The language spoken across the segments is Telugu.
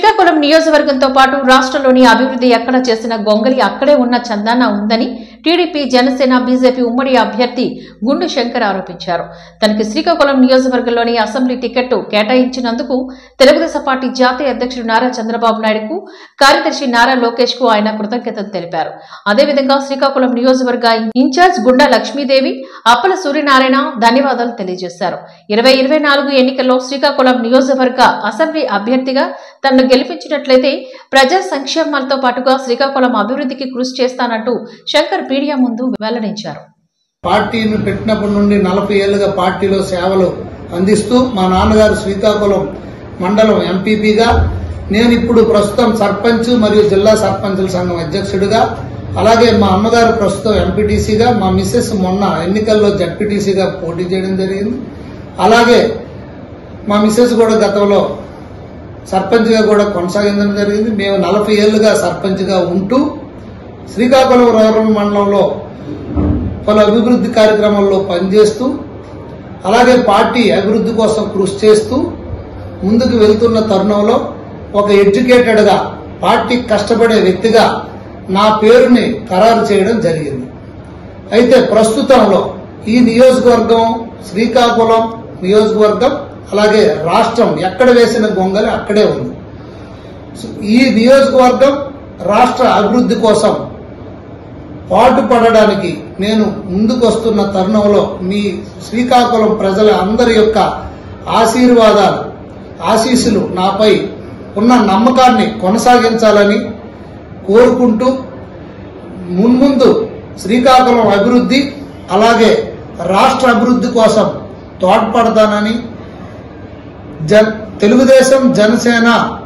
శ్రీకాకుళం నియోజకవర్గంతో పాటు రాష్ట్రంలోని అభివృద్ధి ఎక్కడ చేసిన గొంగలి అక్కడే ఉన్న చందాన ఉందని టీడీపీ జనసేన బీజేపీ ఉమ్మడి అభ్యర్థి గుండు శంకర్ ఆరోపించారు తనకి శ్రీకాకుళం నియోజకవర్గంలోని అసెంబ్లీ టికెట్ కేటాయించినందుకు తెలుగుదేశం పార్టీ జాతీయ అధ్యక్షుడు నారా చంద్రబాబు నాయుడుకు కార్యదర్శి నారా లోకేష్ కు ఆయన కృతజ్ఞతలు తెలిపారు అదేవిధంగా శ్రీకాకుళం నియోజకవర్గ ఇన్ఛార్జ్ గుండా లక్ష్మీదేవి అప్పల సూర్యనారాయణ ధన్యవాదాలు తెలియజేశారు ఇరవై ఇరవై నాలుగు ఎన్నికల్లో శ్రీకాకుళం నియోజకవర్గ అసెంబ్లీ అభ్యర్థిగా తనను గెలిపించినట్లయితే ప్రజా సంక్షేమాలతో పాటుగా శ్రీకాకుళం అభివృద్ధికి కృషి చేస్తానంటూ శంకర్ మీడియా ముందు వెల్లడించారు పార్టీని పెట్టినప్పటి నుండి నలభై ఏళ్లుగా పార్టీలో సేవలు అందిస్తూ మా నాన్నగారు శ్రీకాకుళం మండలం ఎంపీపీగా నేను ఇప్పుడు ప్రస్తుతం సర్పంచ్ మరియు జిల్లా సర్పంచుల సంఘం అధ్యక్షుడిగా అలాగే మా అమ్మగారు ప్రస్తుతం ఎంపీటీసీగా మా మిస్సెస్ మొన్న ఎన్నికల్లో జడ్పీటీసీగా పోటీ చేయడం జరిగింది అలాగే మా మిస్సెస్ కూడా గతంలో సర్పంచ్గా కూడా కొనసాగించడం జరిగింది మేము నలభై ఏళ్లుగా సర్పంచ్గా ఉంటూ శ్రీకాకుళం రూరల్ మండలంలో పలు అభివృద్ధి కార్యక్రమాల్లో పనిచేస్తూ అలాగే పార్టీ అభివృద్ధి కోసం కృషి చేస్తూ ముందుకు వెళ్తున్న తరుణంలో ఒక ఎడ్యుకేటెడ్గా పార్టీ కష్టపడే వ్యక్తిగా నా పేరుని ఖరారు చేయడం జరిగింది అయితే ప్రస్తుతంలో ఈ నియోజకవర్గం శ్రీకాకుళం నియోజకవర్గం అలాగే రాష్ట్రం ఎక్కడ వేసిన గొంగలి అక్కడే ఉంది ఈ నియోజకవర్గం రాష్ట్ర అభివృద్ధి కోసం పాటు పడడానికి నేను ముందుకొస్తున్న తరుణంలో మీ శ్రీకాకుళం ప్రజల అందరి యొక్క ఆశీర్వాదాలు ఆశీస్సులు నాపై ఉన్న నమ్మకాన్ని కొనసాగించాలని కోరుకుంటూ మున్ముందు శ్రీకాకుళం అభివృద్ధి అలాగే రాష్ట్ర అభివృద్ధి కోసం తోడ్పడతానని జన్ తెలుగుదేశం జనసేన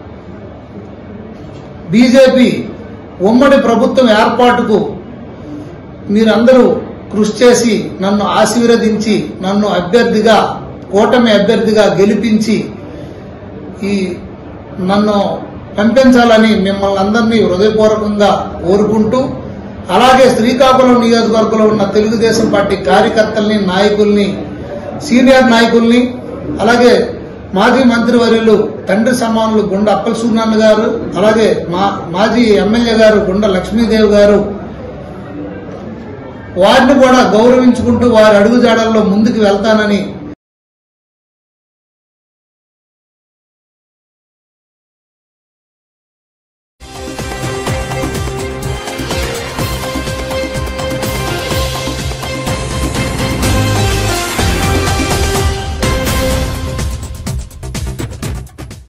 బీజేపీ ఉమ్మడి ప్రభుత్వం ఏర్పాటుకు మీరందరూ కృషి చేసి నన్ను ఆశీర్వదించి నన్ను అభ్యర్థిగా కూటమి అభ్యర్థిగా గెలిపించి ఈ నన్ను పంపించాలని మిమ్మల్ని అందరినీ హృదయపూర్వకంగా కోరుకుంటూ అలాగే శ్రీకాకుళం నియోజకవర్గంలో ఉన్న తెలుగుదేశం పార్టీ కార్యకర్తల్ని నాయకుల్ని సీనియర్ నాయకుల్ని అలాగే మాజీ మంత్రివర్యులు తండ్రి సమానులు గుండ అప్పల సూర్యనారాయణ గారు అలాగే మా మాజీ ఎమ్మెల్యే గారు గుండ లక్ష్మీదేవి గారు వారిని కూడా గౌరవించుకుంటూ వారి అడుగుజాడల్లో ముందుకు వెళ్తానని